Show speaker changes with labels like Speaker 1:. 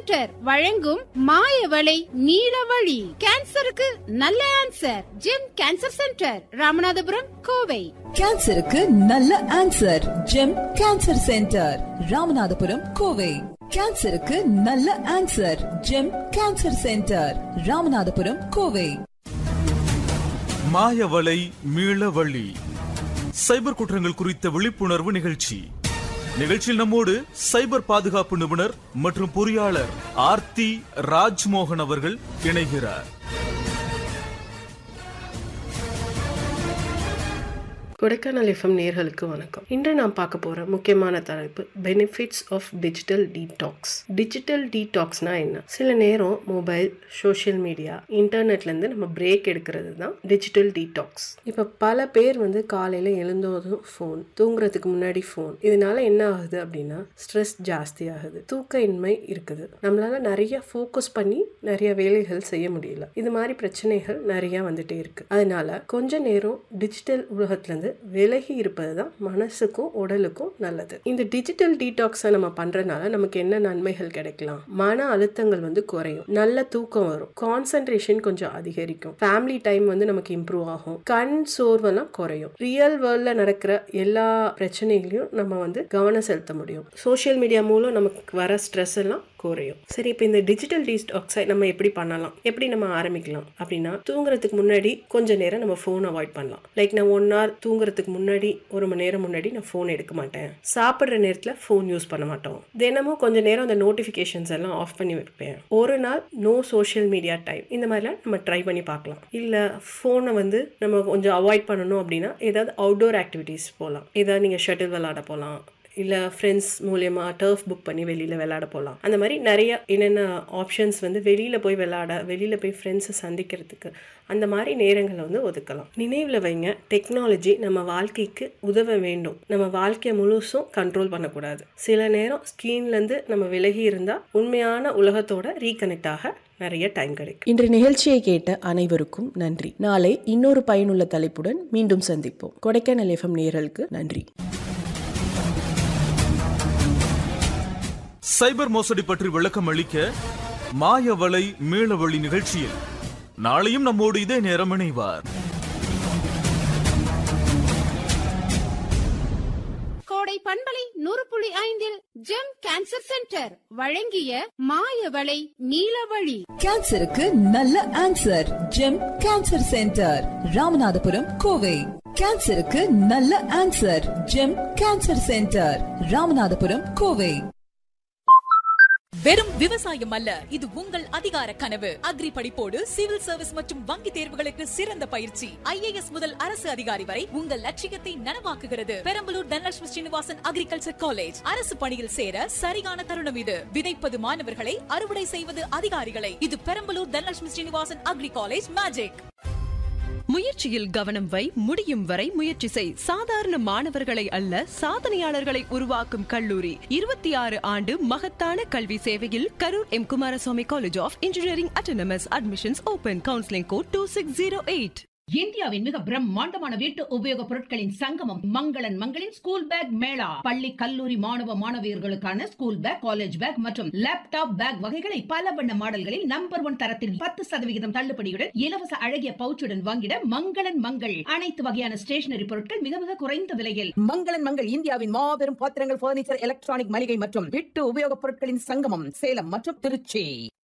Speaker 1: centre வழங்கும் மாயவளை நீலவழி கேன்சருக்கு நல்ல answer Gem cancer centre Ramanathapuram Kovai
Speaker 2: கேன்சருக்கு நல்ல answer Gem cancer centre Ramanathapuram Kovai கேன்சருக்கு நல்ல answer Gem cancer centre Ramanathapuram Kovai
Speaker 3: மாயவலை மீளவழி சைபர் குற்றங்கள் குறித்த விழிப்புணர்வு நிகழ்ச்சி நிகழ்ச்சியில் நம்மோடு சைபர் பாதுகாப்பு நிபுணர் மற்றும் பொறியாளர் ஆர்த்தி ராஜ்மோகன் அவர்கள் இணைகிறார்
Speaker 4: கொடைக்கானல் எஃப்எம் நேர்களுக்கு வணக்கம் இன்று நாம் பார்க்க போகிற முக்கியமான தலைப்பு benefits of digital detox digital டீடாக்ஸ்னா என்ன சில நேரம் மொபைல் சோஷியல் மீடியா இன்டர்நெட்லேருந்து நம்ம பிரேக் எடுக்கிறது தான் டிஜிட்டல் டீடாக்ஸ் இப்போ பல பேர் வந்து காலையில் எழுந்தோதும் ஃபோன் தூங்குறதுக்கு முன்னாடி ஃபோன் இதனால என்ன ஆகுது அப்படின்னா ஸ்ட்ரெஸ் ஜாஸ்தி ஆகுது தூக்க இன்மை இருக்குது நம்மளால நிறைய ஃபோக்கஸ் பண்ணி நிறைய வேலைகள் செய்ய முடியல இது மாதிரி பிரச்சனைகள் நிறைய வந்துட்டே இருக்கு அதனால கொஞ்ச நேரம் டிஜிட்டல் உலகத்துல இருந்து விலகி இருப்பது தான் மனசுக்கும் உடலுக்கும் நல்லது இந்த டிஜிட்டல் டீடாக்ஸை நம்ம பண்றதுனால நமக்கு என்ன நன்மைகள் கிடைக்கலாம் மன அழுத்தங்கள் வந்து குறையும் நல்ல தூக்கம் வரும் கான்சென்ட்ரேஷன் கொஞ்சம் அதிகரிக்கும் ஃபேமிலி டைம் வந்து நமக்கு இம்ப்ரூவ் ஆகும் கண் சோர்வெல்லாம் குறையும் ரியல் வேர்ல்ட்ல நடக்கிற எல்லா பிரச்சனைகளையும் நம்ம வந்து கவனம் செலுத்த முடியும் சோஷியல் மீடியா மூலம் நமக்கு வர ஸ்ட்ரெஸ் எல்லாம் குறையும் சரி இப்போ இந்த டிஜிட்டல் டீடாக்ஸை நம்ம எப்படி பண்ணலாம் எப்படி நம்ம ஆரம்பிக்கலாம் அப்படின்னா தூங்குறதுக்கு முன்னாடி கொஞ்ச நேரம் நம்ம ஃபோன் அவாய்ட் பண்ணலாம் லைக் நான் ஒன் ஹவர் தூங்குறதுக்கு முன்னாடி ஒரு மணி நேரம் முன்னாடி நான் ஃபோன் எடுக்க மாட்டேன் சாப்பிட்ற நேரத்தில் ஃபோன் யூஸ் பண்ண மாட்டோம் தினமும் கொஞ்ச நேரம் அந்த நோட்டிஃபிகேஷன்ஸ் எல்லாம் ஆஃப் பண்ணி வைப்பேன் ஒரு நாள் நோ சோஷியல் மீடியா டைம் இந்த மாதிரிலாம் நம்ம ட்ரை பண்ணி பார்க்கலாம் இல்லை ஃபோனை வந்து நம்ம கொஞ்சம் அவாய்ட் பண்ணணும் அப்படின்னா ஏதாவது அவுட்டோர் ஆக்டிவிட்டீஸ் போகலாம் ஏதாவது நீங்கள் ஷட்டில் விளாட போகலாம் இல்லை ஃப்ரெண்ட்ஸ் மூலயமா டர்ஃப் புக் பண்ணி வெளியில் விளையாட போகலாம் அந்த மாதிரி நிறைய என்னென்ன ஆப்ஷன்ஸ் வந்து வெளியில் போய் விளையாட வெளியில் போய் ஃப்ரெண்ட்ஸை சந்திக்கிறதுக்கு அந்த மாதிரி நேரங்களை வந்து ஒதுக்கலாம் நினைவில் வைங்க டெக்னாலஜி நம்ம வாழ்க்கைக்கு உதவ வேண்டும் நம்ம வாழ்க்கையை முழுசும் கண்ட்ரோல் பண்ணக்கூடாது சில நேரம் ஸ்க்ரீன்லேருந்து நம்ம விலகி இருந்தால் உண்மையான உலகத்தோட ரீகனெக்ட் ஆக நிறைய டைம் கிடைக்கும்
Speaker 5: இன்று நிகழ்ச்சியை கேட்ட அனைவருக்கும் நன்றி நாளை இன்னொரு பயனுள்ள தலைப்புடன் மீண்டும் சந்திப்போம் கொடைக்கானல் எஃப்எம் நேயர்களுக்கு நன்றி
Speaker 3: சைபர் மோசடி பற்றி விளக்கம் அளிக்க மாயவலை மீளவழி நிகழ்ச்சியில் நாளையும் நம்மோடு இதே நேரம் இணைவார்
Speaker 1: கோடை பண்பலை நூறு புள்ளி ஐந்தில் ஜெம் கேன்சர் சென்டர் வழங்கிய மாயவளை நீலவழி
Speaker 2: கேன்சருக்கு நல்ல answer Gem cancer centre Ramanathapuram Kovai கேன்சருக்கு நல்ல answer Gem cancer centre Ramanathapuram Kovai
Speaker 6: வெறும் விவசாயம் அல்ல இது உங்கள் அதிகார கனவு அக்ரி படிப்போடு சிவில் சர்வீஸ் மற்றும் வங்கி தேர்வுகளுக்கு சிறந்த பயிற்சி ஐஏஎஸ் முதல் அரசு அதிகாரி வரை உங்கள் லட்சியத்தை நனவாக்குகிறது பெரம்பலூர் தனலட்சுமி ஸ்ரீனிவாசன் அக்ரிகல்ச்சர் காலேஜ் அரசு பணியில் சேர சரியான தருணம் இது விதைப்பது மாணவர்களை அறுவடை செய்வது அதிகாரிகளை இது Perambalur Dhanalakshmi Srinivasan agri college magic
Speaker 7: முயற்சியில் கவனம் வை முடியும் வரை முயற்சி செய் சாதாரண மாணவர்களை அல்ல சாதனையாளர்களை உருவாக்கும் கல்லூரி இருபத்தி ஆறு ஆண்டு மகத்தான கல்வி சேவையில் Karur M Kumaraswamy college of engineering autonomous admissions open counselling code two six zero eight
Speaker 8: இந்தியாவின் மிக பிரம்மாண்டமான வீட்டு உபயோக பொருட்களின் சங்கமம் மங்களன் மங்களின் ஸ்கூல் பேக் மேளா பள்ளி கல்லூரி மாணவ மாணவியர்களுக்கான ஸ்கூல் பேக் காலேஜ் பேக் மற்றும் லேப்டாப் பேக் வகைகளை பல வண்ண மாடல்களில் நம்பர் ஒன் தரத்தில் பத்து சதவிகிதம் தள்ளுபடியுடன் இலவச அழகிய பவுச்சுடன் வாங்கிட மங்களன் மங்கள் அனைத்து வகையான ஸ்டேஷனரி பொருட்கள் மிக மிக குறைந்த விலையில் மங்களன் மங்கள் இந்தியாவின் மாபெரும் பாத்திரங்கள் பர்னிச்சர் எலக்ட்ரானிக் மளிகை மற்றும் வீட்டு உபயோகப் பொருட்களின் சங்கமம் சேலம் மற்றும் திருச்சி